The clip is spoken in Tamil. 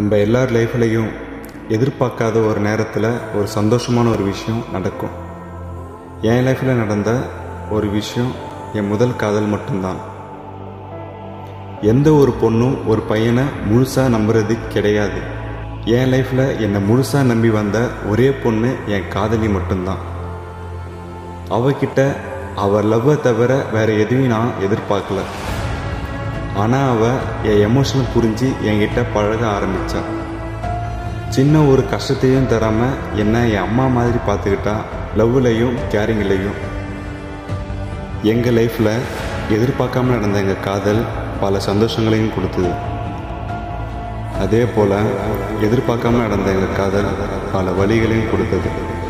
நம்ம எல்லார் லைஃப்லையும் எதிர்பார்க்காத ஒரு நேரத்தில் ஒரு சந்தோஷமான ஒரு விஷயம் நடக்கும் என் லைஃப்பில் நடந்த ஒரு விஷயம் என் முதல் காதல் மட்டும்தான் எந்த ஒரு பொண்ணும் ஒரு பையனை முழுசாக நம்புறது கிடையாது என் லைஃப்பில் என்னை முழுசாக நம்பி வந்த ஒரே பொண்ணு என் காதலி மட்டும்தான் அவகிட்ட அவ லவ்வை தவிர வேற எதுவும் நான் எதிர்பார்க்கல ஆனால் அவள் என் எமோஷனை புரிஞ்சு என்கிட்ட பழக ஆரம்பித்தா சின்ன ஒரு கஷ்டத்தையும் தராமல் என்ன என் அம்மா மாதிரி பார்த்துக்கிட்டா லவ்லையும் கேரிங்லையும் எங்கள் லைஃப்பில் எதிர்பார்க்காம நடந்த எங்கள் காதல் பல சந்தோஷங்களையும் கொடுத்தது அதே போல் எதிர்பார்க்காம நடந்த எங்கள் காதல் பல வழிகளையும் கொடுத்தது